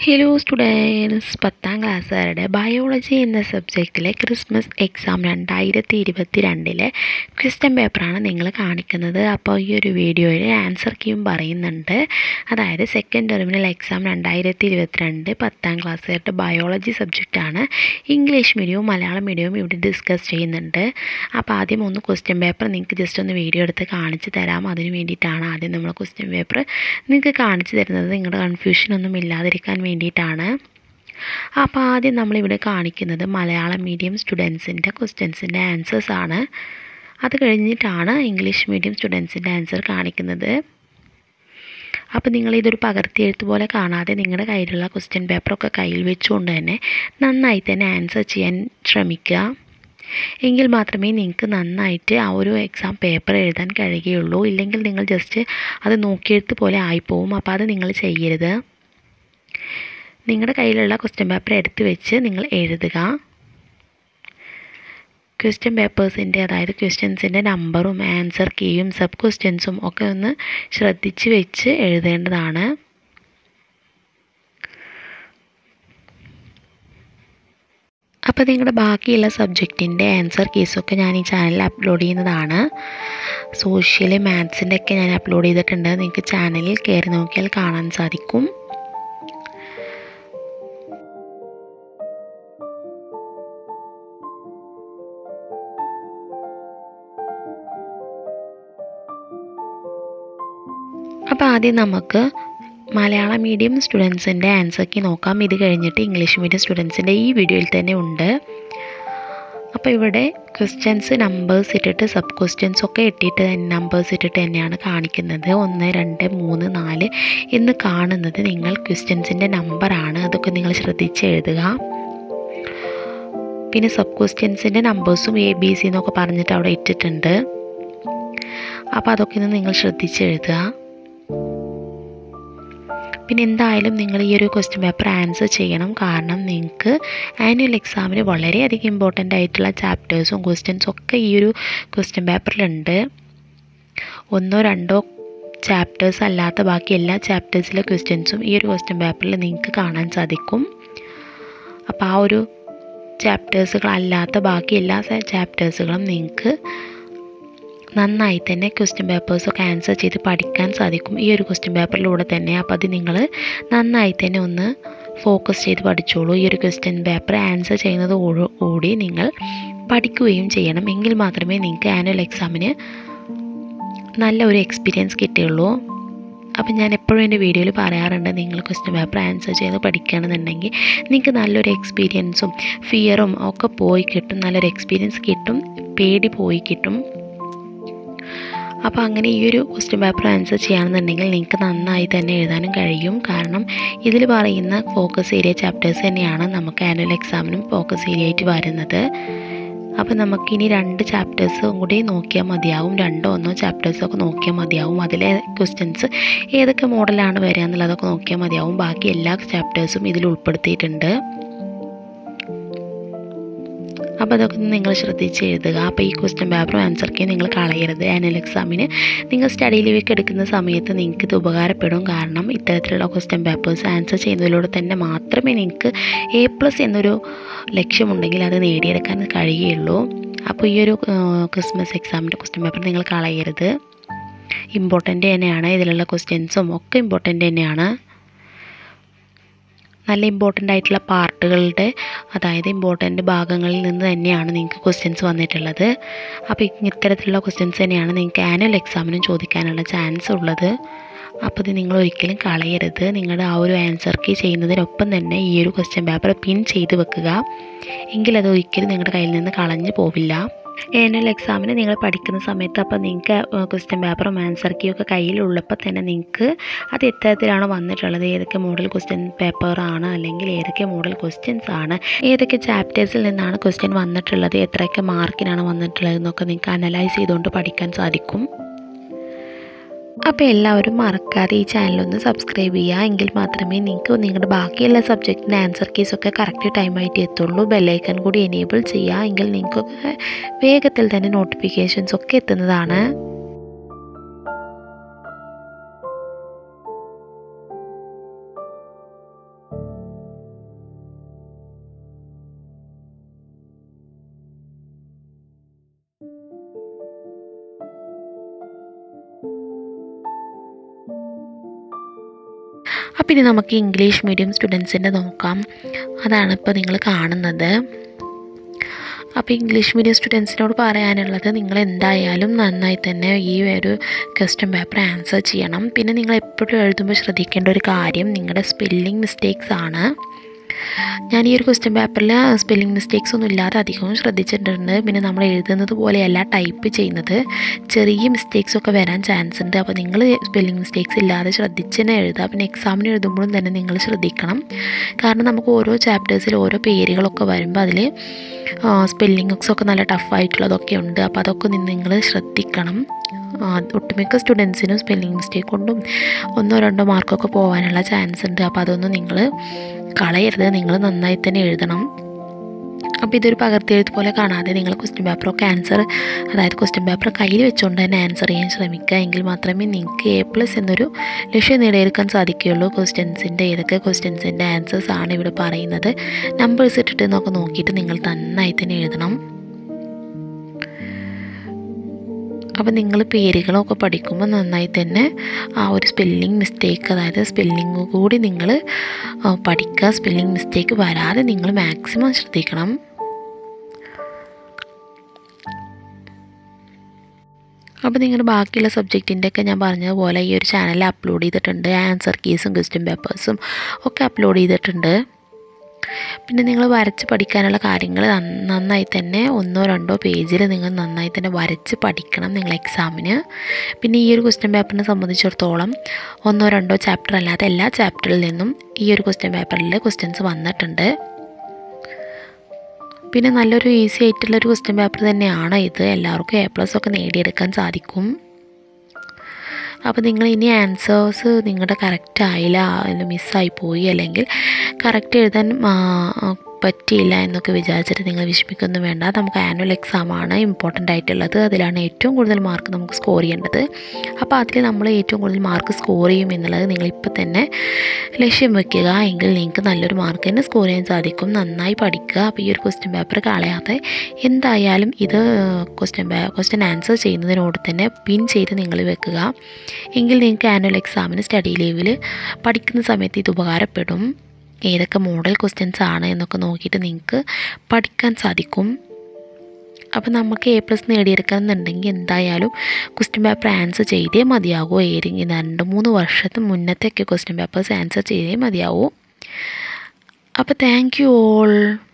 hello students പത്താം ക്ലാസ്സുകാരുടെ biology എന്ന സബ്ജക്റ്റിലെ ക്രിസ്മസ് എക്സാം രണ്ടായിരത്തി ഇരുപത്തി രണ്ടിലെ ക്വസ്റ്റ്യൻ പേപ്പറാണ് നിങ്ങൾ കാണിക്കുന്നത് അപ്പോൾ ഈ ഒരു വീഡിയോയിൽ ആൻസർ കീയും പറയുന്നുണ്ട് അതായത് സെക്കൻഡ് ടെർമിനൽ എക്സാം രണ്ടായിരത്തി ഇരുപത്തിരണ്ട് പത്താം ക്ലാസ്സുകാരുടെ ബയോളജി സബ്ജക്റ്റാണ് ഇംഗ്ലീഷ് മീഡിയവും മലയാളം മീഡിയവും ഇവിടെ ഡിസ്കസ് ചെയ്യുന്നുണ്ട് അപ്പോൾ ആദ്യം ഒന്ന് ക്വസ്റ്റ്യൻ പേപ്പർ നിങ്ങൾക്ക് ജസ്റ്റ് ഒന്ന് വീഡിയോ എടുത്ത് കാണിച്ച് തരാം അതിന് വേണ്ടിയിട്ടാണ് ആദ്യം നമ്മൾ ക്വസ്റ്റ്യൻ പേപ്പർ നിങ്ങൾക്ക് കാണിച്ചു തരുന്നത് നിങ്ങളുടെ കൺഫ്യൂഷൻ ഒന്നും ഇല്ലാതിരിക്കാൻ വേണ്ടിയിട്ടാണ് അപ്പോൾ ആദ്യം നമ്മളിവിടെ കാണിക്കുന്നത് മലയാളം മീഡിയം സ്റ്റുഡൻസിൻ്റെ ക്വസ്റ്റ്യൻസിൻ്റെ ആൻസേഴ്സ് ആണ് അത് കഴിഞ്ഞിട്ടാണ് ഇംഗ്ലീഷ് മീഡിയം സ്റ്റുഡൻസിൻ്റെ ആൻസർ കാണിക്കുന്നത് അപ്പോൾ നിങ്ങൾ ഇതൊരു പകർത്തി എഴുത്ത് പോലെ കാണാതെ നിങ്ങളുടെ കയ്യിലുള്ള ക്വസ്റ്റ്യൻ പേപ്പറൊക്കെ കയ്യിൽ വെച്ചുകൊണ്ട് തന്നെ നന്നായി തന്നെ ആൻസർ ചെയ്യാൻ ശ്രമിക്കുക എങ്കിൽ മാത്രമേ നിങ്ങൾക്ക് നന്നായിട്ട് ആ ഒരു എക്സാം പേപ്പർ എഴുതാൻ കഴിയുകയുള്ളൂ ഇല്ലെങ്കിൽ നിങ്ങൾ ജസ്റ്റ് അത് നോക്കിയെഴുത്ത് പോലെ ആയിപ്പോവും അപ്പോൾ അത് നിങ്ങൾ ചെയ്യരുത് നിങ്ങളുടെ കയ്യിലുള്ള ക്വസ്റ്റ്യൻ പേപ്പർ എടുത്ത് വെച്ച് നിങ്ങൾ എഴുതുക ക്വസ്റ്റ്യൻ പേപ്പേഴ്സിൻ്റെ അതായത് ക്വസ്റ്റ്യൻസിൻ്റെ നമ്പറും ആൻസർ കീയും സബ് ക്വസ്റ്റ്യൻസും ഒക്കെ ഒന്ന് ശ്രദ്ധിച്ച് വെച്ച് എഴുതേണ്ടതാണ് അപ്പോൾ നിങ്ങളുടെ ബാക്കിയുള്ള സബ്ജക്റ്റിൻ്റെ ആൻസർ കീസൊക്കെ ഞാൻ ഈ ചാനലിൽ അപ്ലോഡ് ചെയ്യുന്നതാണ് സോഷ്യൽ മാത്സിൻ്റെ ഒക്കെ ഞാൻ അപ്ലോഡ് ചെയ്തിട്ടുണ്ട് നിങ്ങൾക്ക് ചാനലിൽ കയറി നോക്കിയാൽ കാണാൻ സാധിക്കും അപ്പോൾ ആദ്യം നമുക്ക് മലയാളം മീഡിയം സ്റ്റുഡൻസിൻ്റെ ആൻസർക്ക് നോക്കാം ഇത് കഴിഞ്ഞിട്ട് ഇംഗ്ലീഷ് മീഡിയം സ്റ്റുഡൻസിൻ്റെ ഈ വീഡിയോയിൽ തന്നെ ഉണ്ട് അപ്പോൾ ഇവിടെ ക്വസ്റ്റ്യൻസ് നമ്പേഴ്സ് ഇട്ടിട്ട് സബ് ക്വസ്റ്റ്യൻസ് ഒക്കെ ഇട്ടിട്ട് നമ്പേഴ്സ് ഇട്ടിട്ട് തന്നെയാണ് കാണിക്കുന്നത് ഒന്ന് രണ്ട് മൂന്ന് നാല് എന്ന് കാണുന്നത് നിങ്ങൾ ക്വസ്റ്റ്യൻസിൻ്റെ നമ്പറാണ് അതൊക്കെ നിങ്ങൾ ശ്രദ്ധിച്ച് എഴുതുക പിന്നെ സബ് ക്വസ്റ്റ്യൻസിൻ്റെ നമ്പേഴ്സും എ ബി സി എന്നൊക്കെ പറഞ്ഞിട്ട് അവിടെ ഇട്ടിട്ടുണ്ട് അപ്പോൾ അതൊക്കെ ഒന്ന് നിങ്ങൾ ശ്രദ്ധിച്ച് എഴുതുക പിന്നെ എന്തായാലും നിങ്ങൾ ഈ ഒരു ക്വസ്റ്റ്യൻ പേപ്പർ ആൻസർ ചെയ്യണം കാരണം നിങ്ങൾക്ക് ആനുവൽ എക്സാമിന് വളരെയധികം ഇമ്പോർട്ടൻ്റ് ആയിട്ടുള്ള ചാപ്റ്റേഴ്സും ക്വസ്റ്റ്യൻസും ഒക്കെ ഈ ഒരു ക്വസ്റ്റ്യൻ പേപ്പറിലുണ്ട് ഒന്നോ രണ്ടോ ചാപ്റ്റേഴ്സ് അല്ലാത്ത ബാക്കി എല്ലാ ചാപ്റ്റേഴ്സിലെ ക്വസ്റ്റ്യൻസും ഈ ഒരു ക്വസ്റ്റ്യൻ പേപ്പറിൽ നിങ്ങൾക്ക് കാണാൻ സാധിക്കും അപ്പോൾ ആ ഒരു ചാപ്റ്റേഴ്സുകളല്ലാത്ത ബാക്കി എല്ലാ ചാപ്റ്റേഴ്സുകളും നിങ്ങൾക്ക് നന്നായി തന്നെ ക്വസ്റ്റ്യൻ പേപ്പേഴ്സൊക്കെ ആൻസർ ചെയ്ത് പഠിക്കാൻ സാധിക്കും ഈ ഒരു ക്വസ്റ്റ്യൻ പേപ്പറിലൂടെ തന്നെ അപ്പോൾ അത് നിങ്ങൾ നന്നായി തന്നെ ഒന്ന് ഫോക്കസ് ചെയ്ത് പഠിച്ചോളൂ ഈ ഒരു ക്വസ്റ്റ്യൻ പേപ്പർ ആൻസർ ചെയ്യുന്നത് കൂടി നിങ്ങൾ പഠിക്കുകയും ചെയ്യണം എങ്കിൽ മാത്രമേ നിങ്ങൾക്ക് ആനുവൽ എക്സാമിന് നല്ല ഒരു എക്സ്പീരിയൻസ് കിട്ടുകയുള്ളൂ അപ്പം ഞാൻ എപ്പോഴും എൻ്റെ വീഡിയോയിൽ പറയാറുണ്ട് നിങ്ങൾ ക്വസ്റ്റ്യൻ പേപ്പർ ആൻസർ ചെയ്ത് പഠിക്കുകയാണെന്നുണ്ടെങ്കിൽ നിങ്ങൾക്ക് നല്ലൊരു എക്സ്പീരിയൻസും ഫിയറും ഒക്കെ പോയി കിട്ടും നല്ലൊരു എക്സ്പീരിയൻസ് കിട്ടും പേടി പോയി കിട്ടും അപ്പോൾ അങ്ങനെ ഈ ഒരു ക്വസ്റ്റ്യൻ പേപ്പർ ആൻസർ ചെയ്യുകയാണെന്നുണ്ടെങ്കിൽ നിങ്ങൾക്ക് നന്നായി തന്നെ എഴുതാനും കഴിയും കാരണം ഇതിൽ പറയുന്ന ഫോക്കസ് ഏരിയ ചാപ്റ്റേഴ്സ് തന്നെയാണ് നമുക്ക് ആനുവൽ എക്സാമിനും ഫോക്കസ് ഏരിയ ആയിട്ട് വരുന്നത് അപ്പോൾ നമുക്കിനി രണ്ട് ചാപ്റ്റേഴ്സും കൂടി നോക്കിയാൽ മതിയാവും രണ്ടോ ഒന്നോ ചാപ്റ്റേഴ്സൊക്കെ നോക്കിയാൽ മതിയാവും അതിലെ ക്വസ്റ്റ്യൻസ് ഏതൊക്കെ മോഡലാണ് വരിക എന്നുള്ളതൊക്കെ നോക്കിയാൽ മതിയാവും ബാക്കി എല്ലാ ചാപ്റ്റേഴ്സും ഇതിൽ ഉൾപ്പെടുത്തിയിട്ടുണ്ട് അപ്പോൾ അതൊക്കെ നിങ്ങൾ ശ്രദ്ധിച്ച് എഴുതുക അപ്പോൾ ഈ ക്വസ്റ്റ്യൻ പേപ്പറും ആൻസർക്ക് നിങ്ങൾ കളയരുത് ആനുവൽ എക്സാമിന് നിങ്ങൾ സ്റ്റഡി ലീവൊക്കെ എടുക്കുന്ന സമയത്ത് നിങ്ങൾക്ക് ഇത് ഉപകാരപ്പെടും കാരണം ഇത്തരത്തിലുള്ള ക്വസ്റ്റ്യൻ പേപ്പേഴ്സ് ആൻസർ ചെയ്യുന്നതിലൂടെ തന്നെ മാത്രമേ നിങ്ങൾക്ക് എ പ്ലസ് എന്നൊരു ലക്ഷ്യമുണ്ടെങ്കിൽ അത് നേടിയെടുക്കാൻ കഴിയുള്ളൂ അപ്പോൾ ഈ ഒരു ക്രിസ്മസ് എക്സാമിൻ്റെ ക്വസ്റ്റ്യൻ പേപ്പർ നിങ്ങൾ കളയരുത് ഇമ്പോർട്ടൻ്റ് തന്നെയാണ് ഇതിലുള്ള ക്വസ്റ്റ്യൻസും ഒക്കെ ഇമ്പോർട്ടൻ്റ് തന്നെയാണ് നല്ല ഇമ്പോർട്ടൻ്റ് ആയിട്ടുള്ള പാർട്ടുകളുടെ അതായത് ഇമ്പോർട്ടൻ്റ് ഭാഗങ്ങളിൽ നിന്ന് തന്നെയാണ് നിങ്ങൾക്ക് ക്വസ്റ്റ്യൻസ് വന്നിട്ടുള്ളത് അപ്പോൾ ഇത്തരത്തിലുള്ള ക്വസ്റ്റ്യൻസ് തന്നെയാണ് നിങ്ങൾക്ക് ആനുവൽ എക്സാമിനും ചോദിക്കാനുള്ള ചാൻസ് ഉള്ളത് അപ്പോൾ ഇത് നിങ്ങൾ ഒരിക്കലും കളയരുത് നിങ്ങളുടെ ആ ഒരു ആൻസർ കീ ചെയ്യുന്നതിനൊപ്പം തന്നെ ഈ ഒരു ക്വസ്റ്റ്യൻ പേപ്പർ പിൻ ചെയ്ത് വെക്കുക എങ്കിലത് ഒരിക്കലും നിങ്ങളുടെ കയ്യിൽ നിന്ന് കളഞ്ഞു പോവില്ല ആനുവൽ എക്സാമിന് നിങ്ങൾ പഠിക്കുന്ന സമയത്ത് അപ്പോൾ നിങ്ങൾക്ക് ക്വസ്റ്റ്യൻ പേപ്പറും ആൻസർ കീ ഒക്കെ കയ്യിലുള്ളപ്പോൾ തന്നെ നിങ്ങൾക്ക് അത് എത്തരത്തിലാണ് വന്നിട്ടുള്ളത് ഏതൊക്കെ മോഡൽ ക്വസ്റ്റ്യൻ പേപ്പറാണ് അല്ലെങ്കിൽ ഏതൊക്കെ മോഡൽ ക്വസ്റ്റ്യൻസ് ആണ് ഏതൊക്കെ ചാപ്റ്റേഴ്സിൽ നിന്നാണ് ക്വസ്റ്റ്യൻ വന്നിട്ടുള്ളത് എത്രയൊക്കെ മാർക്കിനാണ് വന്നിട്ടുള്ളത് എന്നൊക്കെ നിങ്ങൾക്ക് അനലൈസ് ചെയ്തുകൊണ്ട് പഠിക്കാൻ സാധിക്കും അപ്പോൾ എല്ലാവരും മറക്കാതെ ഈ ചാനലൊന്ന് സബ്സ്ക്രൈബ് ചെയ്യുക എങ്കിൽ മാത്രമേ നിങ്ങൾക്ക് നിങ്ങളുടെ ബാക്കിയുള്ള സബ്ജക്റ്റിൻ്റെ ആൻസർ കീസൊക്കെ കറക്റ്റ് ടൈമായിട്ട് എത്തുള്ളൂ ബെല്ലൈക്കൺ കൂടി എനേബിൾ ചെയ്യുക എങ്കിൽ നിങ്ങൾക്ക് വേഗത്തിൽ തന്നെ നോട്ടിഫിക്കേഷൻസ് ഒക്കെ എത്തുന്നതാണ് അപ്പോൾ ഇനി നമുക്ക് ഇംഗ്ലീഷ് മീഡിയം സ്റ്റുഡൻസിൻ്റെ നോക്കാം അതാണ് ഇപ്പോൾ നിങ്ങൾ കാണുന്നത് അപ്പോൾ ഇംഗ്ലീഷ് മീഡിയം സ്റ്റുഡൻസിനോട് പറയാനുള്ളത് നിങ്ങൾ എന്തായാലും നന്നായി തന്നെ ഈ ഒരു ക്വസ്റ്റ്യൻ പേപ്പർ ആൻസർ ചെയ്യണം പിന്നെ നിങ്ങൾ എപ്പോഴും എഴുതുമ്പോൾ ശ്രദ്ധിക്കേണ്ട ഒരു കാര്യം നിങ്ങളുടെ സ്പെല്ലിംഗ് മിസ്റ്റേക്സ് ആണ് ഞാൻ ഈ ഒരു ക്വസ്റ്റ്യൻ പേപ്പറിൽ സ്പെല്ലിംഗ് മിസ്റ്റേക്സ് ഒന്നും ഇല്ലാതെ അധികവും ശ്രദ്ധിച്ചിട്ടുണ്ട് പിന്നെ നമ്മൾ എഴുതുന്നത് പോലെയല്ല ടൈപ്പ് ചെയ്യുന്നത് ചെറിയ മിസ്റ്റേക്സ് ഒക്കെ വരാൻ ചാൻസ് ഉണ്ട് അപ്പോൾ നിങ്ങൾ സ്പെല്ലിംഗ് മിസ്റ്റേക്സ് ഇല്ലാതെ ശ്രദ്ധിച്ച് തന്നെ എഴുതുക പിന്നെ എക്സാമിന് എഴുതുമ്പോഴും തന്നെ നിങ്ങൾ ശ്രദ്ധിക്കണം കാരണം നമുക്ക് ഓരോ ചാപ്റ്റേഴ്സിൽ ഓരോ പേരുകളൊക്കെ വരുമ്പോൾ അതിൽ സ്പെല്ലിങ്സ് ഒക്കെ നല്ല ടഫായിട്ടുള്ളതൊക്കെ ഉണ്ട് അപ്പോൾ അതൊക്കെ നിങ്ങൾ ശ്രദ്ധിക്കണം ഒട്ടുമിക്ക സ്റ്റുഡൻസിനും സ്പെല്ലിംഗ് മിസ്റ്റേക്ക് കൊണ്ടും ഒന്നോ രണ്ടോ മാർക്കൊക്കെ പോകാനുള്ള ചാൻസ് ഉണ്ട് അപ്പോൾ അതൊന്നും നിങ്ങൾ കളയരുത് നിങ്ങൾ നന്നായി തന്നെ എഴുതണം അപ്പോൾ ഇതൊരു പകർത്തിയെഴുത്ത് പോലെ കാണാതെ നിങ്ങൾ ക്വസ്റ്റ്യൻ പേപ്പറൊക്കെ ആൻസർ അതായത് ക്വസ്റ്റ്യൻ പേപ്പർ കയ്യിൽ വെച്ചുകൊണ്ട് തന്നെ ആൻസർ ചെയ്യാൻ ശ്രമിക്കുക എങ്കിൽ മാത്രമേ നിങ്ങൾക്ക് എ പ്ലസ് എന്നൊരു ലക്ഷ്യം നേടിയെടുക്കാൻ സാധിക്കുകയുള്ളൂ ക്വസ്റ്റ്യൻസിൻ്റെ ഏതൊക്കെ ക്വസ്റ്റ്യൻസിൻ്റെ ആൻസേഴ്സ് ആണ് ഇവിടെ പറയുന്നത് നമ്പേഴ്സ് ഇട്ടിട്ട് എന്നൊക്കെ നോക്കിയിട്ട് നിങ്ങൾ നന്നായി തന്നെ എഴുതണം അപ്പോൾ നിങ്ങൾ പേരുകളൊക്കെ പഠിക്കുമ്പോൾ നന്നായി തന്നെ ആ ഒരു സ്പെല്ലിംഗ് മിസ്റ്റേക്ക് അതായത് സ്പെല്ലിംഗ് കൂടി നിങ്ങൾ പഠിക്കുക സ്പെല്ലിംഗ് മിസ്റ്റേക്ക് വരാതെ നിങ്ങൾ മാക്സിമം ശ്രദ്ധിക്കണം അപ്പോൾ നിങ്ങളുടെ ബാക്കിയുള്ള സബ്ജക്റ്റിൻ്റെ ഒക്കെ ഞാൻ പറഞ്ഞതുപോലെ ഈ ഒരു ചാനലിൽ അപ്ലോഡ് ചെയ്തിട്ടുണ്ട് ആൻസർ കീസും ക്വസ്റ്റ്യൻ പേപ്പേഴ്സും ഒക്കെ അപ്ലോഡ് ചെയ്തിട്ടുണ്ട് പിന്നെ നിങ്ങൾ വരച്ച് പഠിക്കാനുള്ള കാര്യങ്ങൾ നന്നായി തന്നെ ഒന്നോ രണ്ടോ പേജിൽ നിങ്ങൾ നന്നായി തന്നെ വരച്ച് പഠിക്കണം നിങ്ങൾ എക്സാമിന് പിന്നെ ഈ ഒരു ക്വസ്റ്റ്യൻ പേപ്പറിനെ സംബന്ധിച്ചിടത്തോളം ഒന്നോ രണ്ടോ ചാപ്റ്റർ അല്ലാതെ എല്ലാ ചാപ്റ്ററിൽ നിന്നും ഈ ഒരു ക്വസ്റ്റ്യൻ പേപ്പറിൽ ക്വസ്റ്റ്യൻസ് വന്നിട്ടുണ്ട് പിന്നെ നല്ലൊരു ഈസി ആയിട്ടുള്ളൊരു ക്വസ്റ്റ്യൻ പേപ്പർ തന്നെയാണ് ഇത് എല്ലാവർക്കും എ പ്ലസ് ഒക്കെ നേടിയെടുക്കാൻ സാധിക്കും അപ്പോൾ നിങ്ങൾ ഇനി ആൻസേഴ്സ് നിങ്ങളുടെ കറക്റ്റ് ആയില്ല അതിൽ മിസ്സായി പോയി അല്ലെങ്കിൽ കറക്റ്റ് എഴുതാൻ പറ്റിയില്ല എന്നൊക്കെ വിചാരിച്ചിട്ട് നിങ്ങൾ വിഷമിക്കൊന്നും വേണ്ട നമുക്ക് ആനുവൽ എക്സാം ആണ് ഇമ്പോർട്ടൻ്റ് ആയിട്ടുള്ളത് അതിലാണ് ഏറ്റവും കൂടുതൽ മാർക്ക് നമുക്ക് സ്കോർ ചെയ്യേണ്ടത് അപ്പോൾ അതിൽ നമ്മൾ ഏറ്റവും കൂടുതൽ മാർക്ക് സ്കോർ ചെയ്യും എന്നുള്ളത് നിങ്ങളിപ്പോൾ തന്നെ ലക്ഷ്യം വെക്കുക എങ്കിൽ നിങ്ങൾക്ക് നല്ലൊരു മാർക്ക് തന്നെ സ്കോർ ചെയ്യാൻ സാധിക്കും നന്നായി പഠിക്കുക അപ്പോൾ ഈ ഒരു ക്വസ്റ്റ്യൻ പേപ്പർ കളയാതെ എന്തായാലും ഇത് ക്വസ്റ്റ്യൻ ക്വസ്റ്റ്യൻ ആൻസർ ചെയ്യുന്നതിനോട് തന്നെ പിൻ ചെയ്ത് നിങ്ങൾ വെക്കുക എങ്കിൽ നിങ്ങൾക്ക് ആനുവൽ എക്സാമിന് സ്റ്റഡി ലീവിൽ പഠിക്കുന്ന സമയത്ത് ഇത് ഉപകാരപ്പെടും ഏതൊക്കെ മോഡൽ ക്വസ്റ്റ്യൻസ് ആണ് എന്നൊക്കെ നോക്കിയിട്ട് നിങ്ങൾക്ക് പഠിക്കാൻ സാധിക്കും അപ്പോൾ നമുക്ക് എ പ്ലസ് നേടിയെടുക്കണം എന്നുണ്ടെങ്കിൽ എന്തായാലും ക്വസ്റ്റ്യൻ പേപ്പർ ആൻസർ ചെയ്തേ മതിയാകൂ ഏതെങ്കിലും രണ്ട് മൂന്ന് വർഷത്തെ മുന്നത്തെയൊക്കെ ക്വസ്റ്റ്യൻ പേപ്പേഴ്സ് ആൻസർ ചെയ്തേ മതിയാവൂ അപ്പോൾ താങ്ക് യു ഓൾ